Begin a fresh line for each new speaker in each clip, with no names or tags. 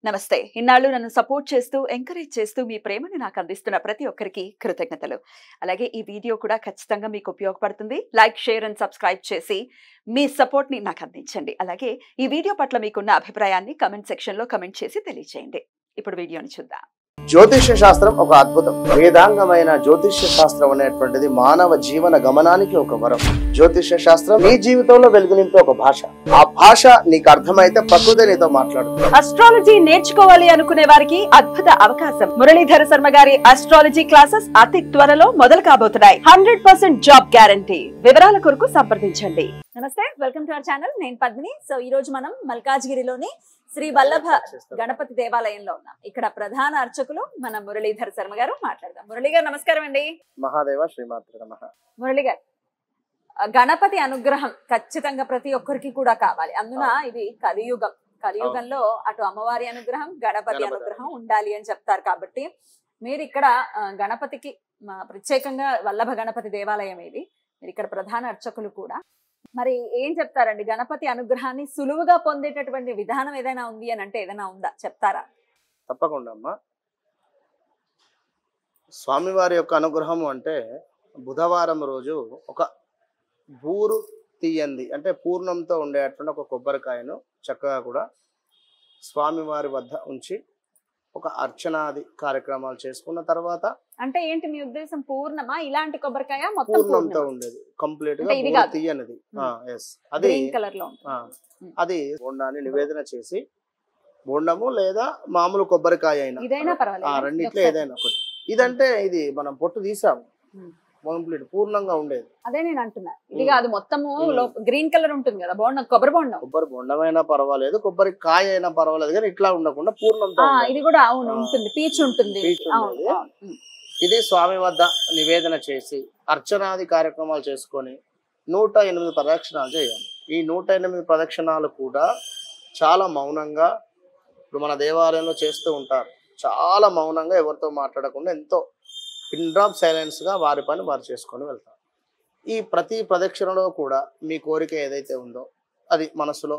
నమస్తే ఇన్నాళ్ళు నన్ను సపోర్ట్ చేస్తూ ఎంకరేజ్ చేస్తూ మీ ప్రేమని నాకు అందిస్తున్న ప్రతి ఒక్కరికి కృతజ్ఞతలు అలాగే ఈ వీడియో కూడా ఖచ్చితంగా మీకు ఉపయోగపడుతుంది లైక్ షేర్ అండ్ సబ్స్క్రైబ్ చేసి మీ సపోర్ట్ని నాకు అందించండి అలాగే ఈ వీడియో పట్ల మీకున్న అభిప్రాయాన్ని కమెంట్ సెక్షన్లో కమెంట్ చేసి తెలియజేయండి ఇప్పుడు వీడియోని చూద్దాం
జ్యోతిష్య శాస్త్రం ఒక అద్భుతం వేదాంగమైన జ్యోతిష్య శాస్త్రం అనేటువంటిది మానవ జీవన గమనానికి ఒక వరం జ్యోతిష్య శాస్త్రం నీ జీవితంలో వెలుగునింపే ఒక భాష ఆ భాష నీకు అర్థమైతే ప్రకృతి నీతో మాట్లాడుతుంది
అస్ట్రాలజీ నేర్చుకోవాలి అనుకునే వారికి అద్భుత అవకాశం మురళీధర శర్మ గారి అస్ట్రాలజీ క్లాసెస్ అతి త్వరలో మొదలు కాబోతున్నాయి హండ్రెడ్ పర్సెంట్ జాబ్ గ్యారంటీ వివరాల కొరకు సంప్రదించండి
నమస్తే వెల్కమ్ టు అవర్ ఛానల్ నేను పద్మిని సో ఈ రోజు మనం మల్కాజ్గిరిలోని శ్రీ వల్లభ గణపతి దేవాలయంలో ఉన్నాం ఇక్కడ ప్రధాన అర్చకులు మన మురళీధర్ శర్మ గారు మాట్లాడదాం మురళి గారు నమస్కారం అండి
మహాదేవ శ్రీమాత్రి నమః
మురళి గారు ఆ, గణపతి అనుగ్రహం ఖచ్చితంగా ప్రతి ఒక్కరికి కూడా కావాలి అందున ఇది కలియుగం కలియుగంలో అటు అమ్మవారి అనుగ్రహం గణపతి
గణపతి
అనుగ్రహం ఉండాలి అని చెప్తారు కాబట్టి మీరు ఇక్కడ ఆ, గణపతికి మా ప్రత్యేకంగా వల్లభ గణపతి దేవాలయం ఇది మీరు ఇక్కడ ప్రధాన అర్చకులు కూడా మరి ఏం చెప్తారండి గణపతి అనుగ్రహాన్ని సులువుగా పొందేటటువంటి విధానం ఏదైనా ఉంది అని అంటే ఏదైనా ఉందా చెప్తారా
తప్పకుండా అమ్మా స్వామివారి యొక్క అనుగ్రహం అంటే బుధవారం రోజు ఒక బూరు తీయంది అంటే పూర్ణంతో ఉండేటువంటి ఒక కొబ్బరికాయను చక్కగా కూడా స్వామివారి వద్ద ఉంచి ఒక అర్చనాది కార్యక్రమాలు చేసుకున్న తర్వాత
అంటే ఏంటి మీ ఉద్దేశం పూర్ణమా ఇలాంటి కొబ్బరికాయ మొత్తం
పూర్ణంతో ఉండేది కంప్లీట్ గా
అంటే ఇది
బూరు
కాదు.
తీయనిది
Hmm.
ఎస్ అది
గ్రీన్ కలర్ లో ఉంటుంది.
ఆ, అది బోండాన్ని నివేదన చేసి బోండము లేదా మామూలు కొబ్బరికాయ అయినా
ఇదైనా
ఆ
పర్వాలేదు
రెండిట్లో ఏదైనా ఒకటి ఇదంటే ఇది మనం పొట్టు తీసాము
Hmm.
కంప్లీట్ పూర్ణంగా ఉండేది
అదే నేను అంటున్నా ఇది
ఉమ్.
కాదు మొత్తము
ఉమ్.
గ్రీన్ కలర్ ఉంటుంది కదా బోండం కొబ్బరి బోండం
కొబ్బరి బొండమైనా పర్వాలేదు కొబ్బరి కాయ అయినా పర్వాలేదు కానీ ఇట్లా ఉండకుండా పూర్ణంతో
ఆ,
ఉండాలి.
ఇది కూడా అవును
ఆ.
ఉంటుంది పీచ్ ఉంటుంది
పీచు
అవును
ఉండేది.
అవును. ఉమ్.
ఇది స్వామి వద్ద నివేదన చేసి అర్చనాది కార్యక్రమాలు చేసుకొని నూట ఎనిమిది ప్రదక్షిణాలు చేయాలి ఈ నూట ఎనిమిది ప్రదక్షిణాలు కూడా చాలా మౌనంగా ఇప్పుడు మన దేవాలయంలో చేస్తూ ఉంటారు చాలా మౌనంగా ఎవరితో మాట్లాడకుండా ఎంతో పిన్ డ్రాప్ సైలెన్స్ గా వారి పని వారు చేసుకొని వెళ్తారు ఈ ప్రతి ప్రదక్షిణలో కూడా మీ కోరిక ఏదైతే ఉందో అది మనసులో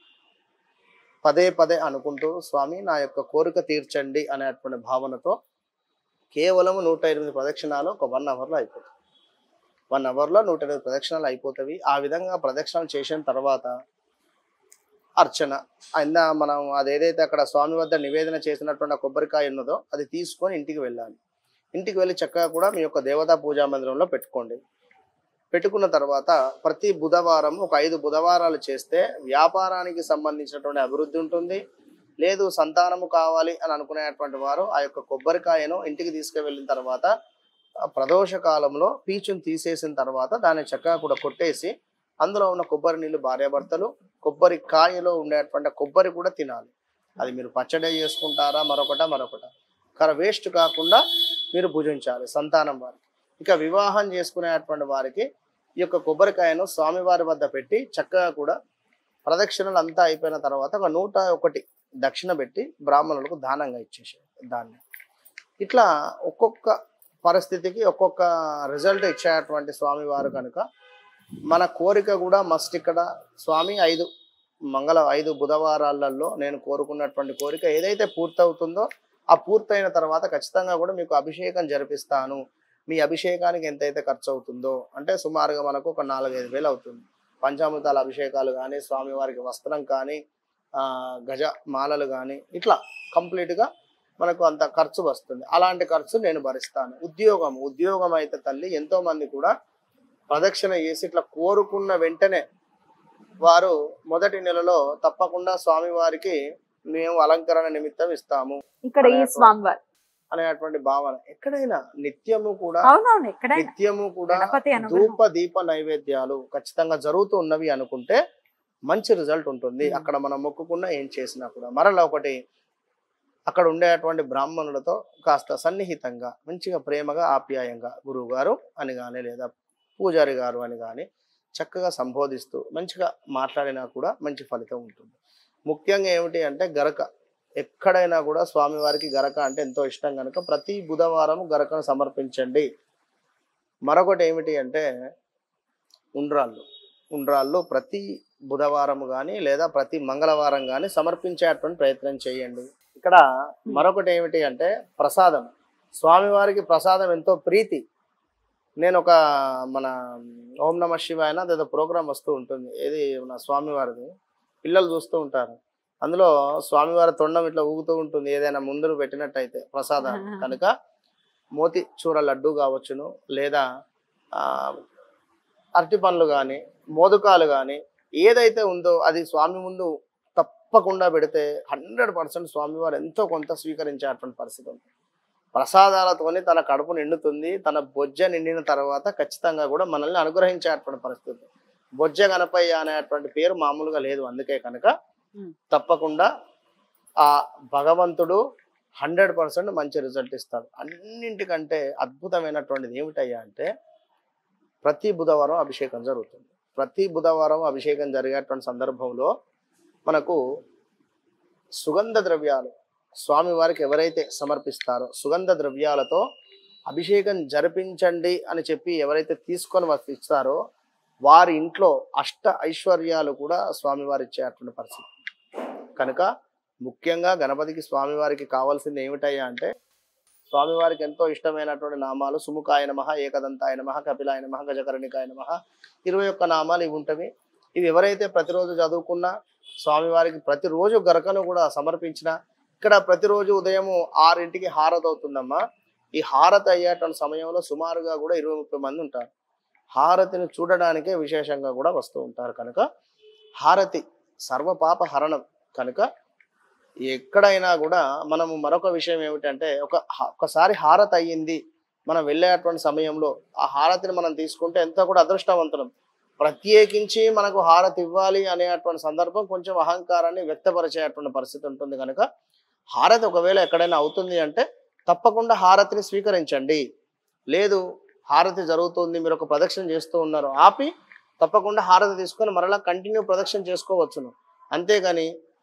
పదే పదే అనుకుంటూ స్వామి నా యొక్క కోరిక తీర్చండి అనేటువంటి భావనతో కేవలం నూట ఎనిమిది ప్రదక్షిణాలు ఒక వన్ అవర్లో అయిపోతుంది వన్ అవర్లో నూట ఎనిమిది ప్రదక్షిణాలు అయిపోతాయి ఆ విధంగా ప్రదక్షిణాలు చేసిన తర్వాత అర్చన అయినా మనం అదేదైతే అక్కడ స్వామి వద్ద నివేదన చేసినటువంటి ఆ కొబ్బరికాయ ఉన్నదో అది తీసుకొని ఇంటికి వెళ్ళాలి ఇంటికి వెళ్ళి చక్కగా కూడా మీ యొక్క దేవతా పూజా మందిరంలో పెట్టుకోండి పెట్టుకున్న తర్వాత ప్రతి బుధవారం ఒక ఐదు బుధవారాలు చేస్తే వ్యాపారానికి సంబంధించినటువంటి అభివృద్ధి ఉంటుంది లేదు సంతానము కావాలి అని అనుకునేటువంటి వారు ఆ యొక్క కొబ్బరికాయను ఇంటికి తీసుకువెళ్ళిన తర్వాత ఆ ప్రదోష కాలంలో పీచును తీసేసిన తర్వాత దాన్ని చక్కగా కూడా కొట్టేసి అందులో ఉన్న కొబ్బరి నీళ్ళు భార్యాభర్తలు కొబ్బరి కాయలో ఉండేటువంటి కొబ్బరి కూడా తినాలి అది మీరు పచ్చడి చేసుకుంటారా మరొకట మరొకట కానీ వేస్ట్ కాకుండా మీరు భుజించాలి సంతానం వారికి ఇక వివాహం చేసుకునేటువంటి వారికి ఈ యొక్క కొబ్బరికాయను స్వామివారి వద్ద పెట్టి చక్కగా కూడా ప్రదక్షిణలు అంతా అయిపోయిన తర్వాత ఒక నూట ఒకటి దక్షిణ పెట్టి బ్రాహ్మణులకు దానంగా ఇచ్చేసారు దాన్ని ఇట్లా ఒక్కొక్క పరిస్థితికి ఒక్కొక్క రిజల్ట్ ఇచ్చేటువంటి స్వామివారు కనుక మన కోరిక కూడా మస్ట్ ఇక్కడ స్వామి ఐదు మంగళ ఐదు బుధవారాలలో నేను కోరుకున్నటువంటి కోరిక ఏదైతే పూర్తవుతుందో ఆ పూర్తయిన తర్వాత ఖచ్చితంగా కూడా మీకు అభిషేకం జరిపిస్తాను మీ అభిషేకానికి ఎంతైతే ఖర్చు అవుతుందో అంటే సుమారుగా మనకు ఒక నాలుగైదు వేలు అవుతుంది పంచామృతాల అభిషేకాలు కానీ స్వామివారికి వస్త్రం కానీ ఆ, గజ మాలలు కానీ ఇట్లా కంప్లీట్గా మనకు అంత ఖర్చు వస్తుంది అలాంటి ఖర్చు నేను భరిస్తాను ఉద్యోగం ఉద్యోగం అయితే తల్లి ఎంతో మంది కూడా ప్రదక్షిణ చేసి ఇట్లా కోరుకున్న వెంటనే వారు మొదటి నెలలో తప్పకుండా స్వామివారికి మేము అలంకరణ నిమిత్తం ఇస్తాము
ఇక్కడ ఈ స్వామివారు
అనేటువంటి భావన ఎక్కడైనా నిత్యము కూడా
అవునవును ఎక్కడైనా
నిత్యము కూడా
గణపతి అనుగ్రహం
ధూప దీప నైవేద్యాలు ఖచ్చితంగా జరుగుతూ ఉన్నవి అనుకుంటే మంచి రిజల్ట్ ఉంటుంది
మ్మ్.
అక్కడ మనం మొక్కుకున్నా ఏం చేసినా కూడా మరలా ఒకటి అక్కడ ఉండేటువంటి బ్రాహ్మణులతో కాస్త సన్నిహితంగా మంచిగా ప్రేమగా ఆప్యాయంగా గురువు గారు అని కానీ లేదా పూజారి గారు అని కానీ చక్కగా సంబోధిస్తూ మంచిగా మాట్లాడినా కూడా మంచి ఫలితం ఉంటుంది ముఖ్యంగా ఏమిటి అంటే గరక ఎక్కడైనా కూడా స్వామివారికి గరక అంటే ఎంతో ఇష్టం కనుక ప్రతి బుధవారం గరకను సమర్పించండి మరొకటి ఏమిటి అంటే ఉండ్రాళ్ళు ఉండ్రాళ్ళు ప్రతి బుధవారం కానీ లేదా ప్రతి మంగళవారం కానీ సమర్పించేటువంటి ప్రయత్నం చేయండి ఇక్కడ మరొకటి ఏమిటి అంటే ప్రసాదం స్వామివారికి ప్రసాదం ఎంతో ప్రీతి నేను ఒక మన ఓం నమ శివాయన అదేదో ప్రోగ్రామ్ వస్తూ ఉంటుంది ఏది మన స్వామివారిది పిల్లలు చూస్తూ ఉంటారు అందులో స్వామివారి తొండం ఇట్లా ఊగుతూ ఉంటుంది ఏదైనా ముందు పెట్టినట్టయితే ప్రసాదం కనుక మోతి చూర లడ్డు కావచ్చును లేదా ఆ, అరటి పండ్లు కానీ మోదకాలు కానీ ఏదైతే ఉందో అది స్వామి ముందు తప్పకుండా పెడితే హండ్రెడ్ పర్సెంట్ స్వామివారు ఎంతో కొంత స్వీకరించేటువంటి పరిస్థితి ఉంది ప్రసాదాలతోని తన కడుపు నిండుతుంది తన బొజ్జ నిండిన తర్వాత ఖచ్చితంగా కూడా మనల్ని అనుగ్రహించేటువంటి పరిస్థితి బొజ్జ గణపయ్య అనేటువంటి పేరు మామూలుగా లేదు అందుకే కనుక
Hmm.
తప్పకుండా ఆ భగవంతుడు హండ్రెడ్ పర్సెంట్ మంచి రిజల్ట్ ఇస్తాడు అన్నింటికంటే అద్భుతమైనటువంటిది ఏమిటయ్యా అంటే ప్రతి బుధవారం అభిషేకం జరుగుతుంది ప్రతి బుధవారం అభిషేకం జరిగేటువంటి సందర్భంలో మనకు సుగంధ ద్రవ్యాలు స్వామివారికి ఎవరైతే సమర్పిస్తారో సుగంధ ద్రవ్యాలతో అభిషేకం జరిపించండి అని చెప్పి ఎవరైతే తీసుకొని వచ్చి ఇస్తారో వారి ఇంట్లో అష్ట ఐశ్వర్యాలు కూడా స్వామివారు ఇచ్చేటువంటి పరిస్థితి కనుక ముఖ్యంగా గణపతికి స్వామివారికి కావాల్సింది ఏమిటయ్యా అంటే స్వామివారికి ఎంతో ఇష్టమైనటువంటి నామాలు సుముఖాయ నమ ఏకదంతాయ నమ కపిలాయ నమ గజకరణికాయ నమ ఇరవై ఒక్క నామాలు ఇవి ఉంటవి ఇవి ఎవరైతే ప్రతిరోజు చదువుకున్నా స్వామివారికి ప్రతిరోజు గరకను కూడా సమర్పించిన ఇక్కడ ప్రతిరోజు ఉదయం ఆరింటికి హారతి అవుతుందమ్మా ఈ హారతి అయ్యేటువంటి సమయంలో సుమారుగా కూడా ఇరవై ముప్పై మంది ఉంటారు హారతిని చూడడానికే విశేషంగా కూడా వస్తూ ఉంటారు కనుక హారతి సర్వపాప హరణం కనుక ఎక్కడైనా కూడా మనము మరొక విషయం ఏమిటంటే ఒక హ- ఒకసారి హారతి అయ్యింది మనం వెళ్ళేటువంటి సమయంలో ఆ హారతిని మనం తీసుకుంటే ఎంతో కూడా అదృష్టవంతులం ప్రత్యేకించి మనకు హారతి ఇవ్వాలి అనేటువంటి సందర్భం కొంచెం అహంకారాన్ని వ్యక్తపరిచేటువంటి పరిస్థితి ఉంటుంది కనుక హారతి ఒకవేళ ఎక్కడైనా అవుతుంది అంటే తప్పకుండా హారతిని స్వీకరించండి లేదు హారతి జరుగుతుంది మీరు ఒక ప్రదక్షిణ చేస్తూ ఉన్నారు ఆపి తప్పకుండా హారతి తీసుకొని మరలా కంటిన్యూ ప్రదక్షిణ చేసుకోవచ్చును అంతేగాని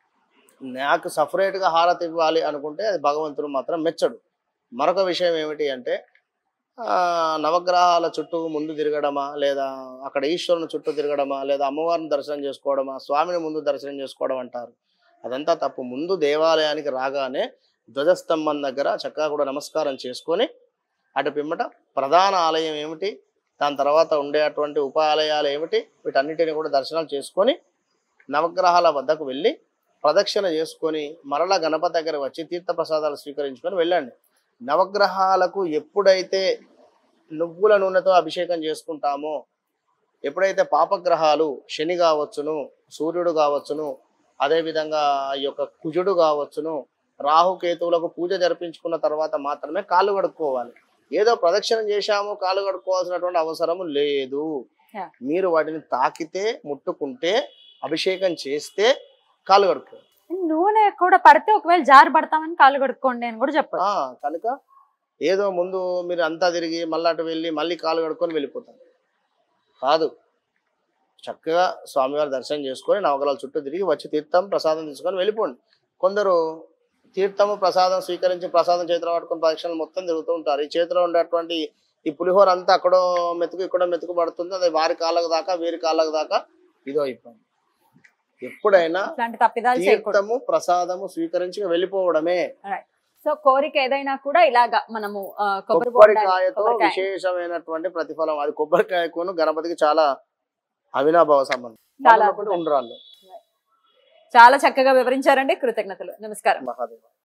నాకు సపరేట్గా హారతి ఇవ్వాలి అనుకుంటే అది భగవంతుడు మాత్రం మెచ్చడు మరొక విషయం ఏమిటి అంటే ఆ, నవగ్రహాల చుట్టూ ముందు తిరగడమా లేదా అక్కడ ఈశ్వరుని చుట్టూ తిరగడమా లేదా అమ్మవారిని దర్శనం చేసుకోవడమా స్వామిని ముందు దర్శనం చేసుకోవడం అంటారు అదంతా తప్పు ముందు దేవాలయానికి రాగానే ధ్వజస్తంభం దగ్గర చక్కగా కూడా నమస్కారం చేసుకొని అటు పిమ్మట ప్రధాన ఆలయం ఏమిటి దాని తర్వాత ఉండేటువంటి ఉప ఆలయాలు ఏమిటి వీటన్నిటిని కూడా దర్శనాలు చేసుకొని నవగ్రహాల వద్దకు వెళ్ళి ప్రదక్షిణ చేసుకొని మరలా గణపతి దగ్గర వచ్చి తీర్థ ప్రసాదాలు స్వీకరించుకొని వెళ్ళండి నవగ్రహాలకు ఎప్పుడైతే నువ్వుల నూనెతో అభిషేకం చేసుకుంటామో ఎప్పుడైతే పాపగ్రహాలు శని కావచ్చును సూర్యుడు కావచ్చును అదేవిధంగా ఈ యొక్క కుజుడు కావచ్చును రాహుకేతువులకు పూజ జరిపించుకున్న తర్వాత మాత్రమే కాళ్ళు కడుక్కోవాలి ఏదో ప్రదక్షిణం చేశాము కాళ్ళు కడుక్కోవాల్సినటువంటి అవసరం లేదు
Yeah.
మీరు వాటిని తాకితే ముట్టుకుంటే అభిషేకం చేస్తే కాళ్ళు కడుక్కో
నూనె కూడా పడితే ఒకవేళ జారి పడతామని కాళ్ళు కడుక్కోండి అని కూడా చెప్పారు
ఆ, కనుక ఏదో ముందు మీరు అంతా తిరిగి మళ్ళీ అటు వెళ్ళి మళ్ళీ కాలు కడుక్కొని వెళ్ళిపోతారు కాదు చక్కగా స్వామివారి దర్శనం చేసుకొని నవగ్రహాల చుట్టూ తిరిగి వచ్చి తీర్థం ప్రసాదం తీసుకొని వెళ్ళిపోండి కొందరు తీర్థము ప్రసాదం స్వీకరించి ప్రసాదం చేతిలో పట్టుకొని పరీక్షలు మొత్తం తిరుగుతూ ఉంటారు ఈ చేతిలో ఉండేటువంటి ఈ పులిహోర అంతా అక్కడో మెతుకు ఇక్కడో మెతుకు పడుతుంది అది వారి కాళ్ళకు దాకా వీరి కాళ్ళకు దాకా ఇదో ఇబ్బంది ఎప్పుడైనా
ఇట్లాంటి తప్పిదాలు చేయకూడదు
తీర్థము ప్రసాదము స్వీకరించి వెళ్ళిపోవడమే
సో కోరిక ఏదైనా కూడా ఇలాగా మనము ఆ, కొబ్బరి బొండాలు,
కొబ్బరికాయతో
కొబ్బరికాయ.
విశేషమైనటువంటి ప్రతిఫలం అది కొబ్బరికాయకును గణపతికి చాలా అవినాభావ సంబంధం
చాలా
మొదలు ఒకటి ఉండ్రాళ్ళు
చాలా చక్కగా వివరించారండి కృతజ్ఞతలు నమస్కారం
మహాదేవ